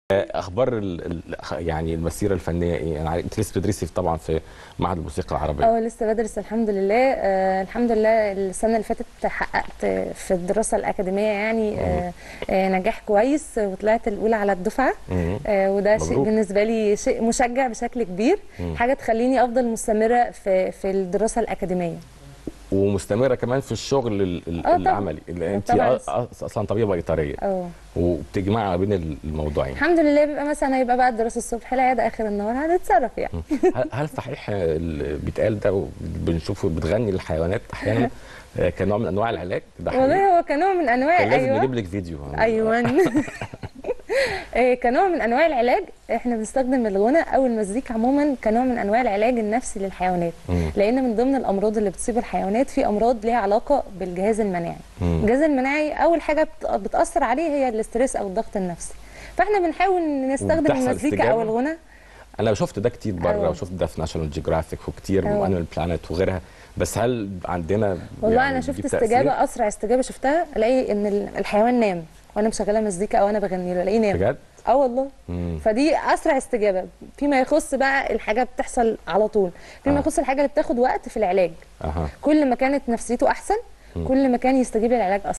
اخبار ال ال يعني المسيره الفنيه ايه انا عارف انت لسه بتدرسي طبعا في معهد الموسيقى العربيه اه لسه بدرس الحمد لله آه الحمد لله السنه اللي فاتت حققت في الدراسه الاكاديميه يعني آه آه نجاح كويس وطلعت الاولى على الدفعه مم. آه وده شيء مبروك. بالنسبه لي شيء مشجع بشكل كبير مم. حاجه تخليني افضل مستمره في في الدراسه الاكاديميه ومستمره كمان في الشغل ال- ال- آه طبعاً. العملي اللي انت طبعاً. أ- أ- اصلا طبيبه ايطاليه اه وبتجمعي ما بين الموضوعين الحمد لله بيبقى مثلا هيبقى بعد دراسه الصبح العياده اخر النهار هنتصرف يعني هل- هل صحيح اللي بيتقال ده بنشوفه بتغني للحيوانات احيانا آه، كنوع من انواع العلاج ده حقيقي؟ والله هو كنوع من انواع كان لازم ايوه نجيب لك فيديو ايوه آه، كنوع من انواع العلاج احنا بنستخدم الغنى او المزيكا عموما كنوع من انواع العلاج النفسي للحيوانات مم. لان من ضمن الامراض اللي بتصيب الحيوانات في امراض ليها علاقه بالجهاز المناعي مم. الجهاز المناعي اول حاجه بت- بتاثر عليه هي الاستريس او الضغط النفسي فاحنا بنحاول نستخدم وبتحصل المزيكا او استجابة؟ الغنى انا شفت ده كتير بره أيوة. وشفت ده في ناشونال جيوغرافيك وكتير أيوة. وانيمال بلانت وغيرها بس هل عندنا والله يعني انا دي شفت بتأثير؟ استجابه اسرع استجابه شفتها الاقي ان ال- الحيوان نام وانا مشغله مزيكا او انا بغني له الاقيه نام بجد؟ اه والله مم. فدي اسرع استجابه فيما يخص بقى الحاجه بتحصل على طول فيما آه. يخص الحاجه اللي بتاخد وقت في العلاج اها كل ما كانت نفسيته احسن مم. كل ما كان يستجيب للعلاج اسرع